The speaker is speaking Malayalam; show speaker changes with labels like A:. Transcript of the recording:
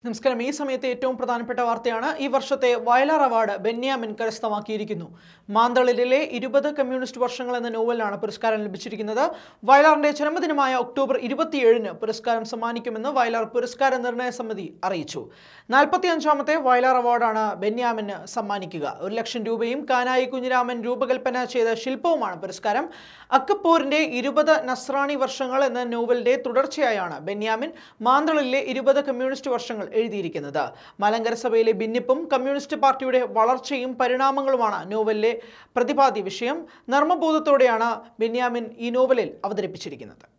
A: നമസ്കാരം ഈ സമയത്തെ ഏറ്റവും പ്രധാനപ്പെട്ട വാർത്തയാണ് ഈ വർഷത്തെ വയലാർ അവാർഡ് ബെന്യാമിൻ കരസ്ഥമാക്കിയിരിക്കുന്നു മാന്തളിലെ ഇരുപത് കമ്മ്യൂണിസ്റ്റ് വർഷങ്ങൾ എന്ന നോവലിനാണ് പുരസ്കാരം ലഭിച്ചിരിക്കുന്നത് വയലാറിന്റെ ജന്മദിനമായ ഒക്ടോബർ ഇരുപത്തിയേഴിന് പുരസ്കാരം സമ്മാനിക്കുമെന്ന് വയലാർ പുരസ്കാര നിർണയ സമിതി അറിയിച്ചു നാൽപ്പത്തി അഞ്ചാമത്തെ വയലാർ അവാർഡാണ് ബെന്യാമിന് സമ്മാനിക്കുക ഒരു ലക്ഷം രൂപയും കാനായി കുഞ്ഞിരാമൻ രൂപകൽപ്പന ചെയ്ത ശില്പവുമാണ് പുരസ്കാരം അക്കപ്പോരിന്റെ ഇരുപത് നസ്രാണി വർഷങ്ങൾ എന്ന നോവലിന്റെ തുടർച്ചയായാണ് ബെന്യാമിൻ മാന്തളിലെ ഇരുപത് കമ്മ്യൂണിസ്റ്റ് വർഷങ്ങൾ എഴുതിയിരിക്കുന്നത് മലങ്കര സഭയിലെ ഭിന്നിപ്പും കമ്മ്യൂണിസ്റ്റ് പാർട്ടിയുടെ വളർച്ചയും പരിണാമങ്ങളുമാണ് നോവലിലെ പ്രതിപാദ്യ വിഷയം നർമ്മബോധത്തോടെയാണ് ബെന്യാമിൻ ഈ നോവലിൽ അവതരിപ്പിച്ചിരിക്കുന്നത്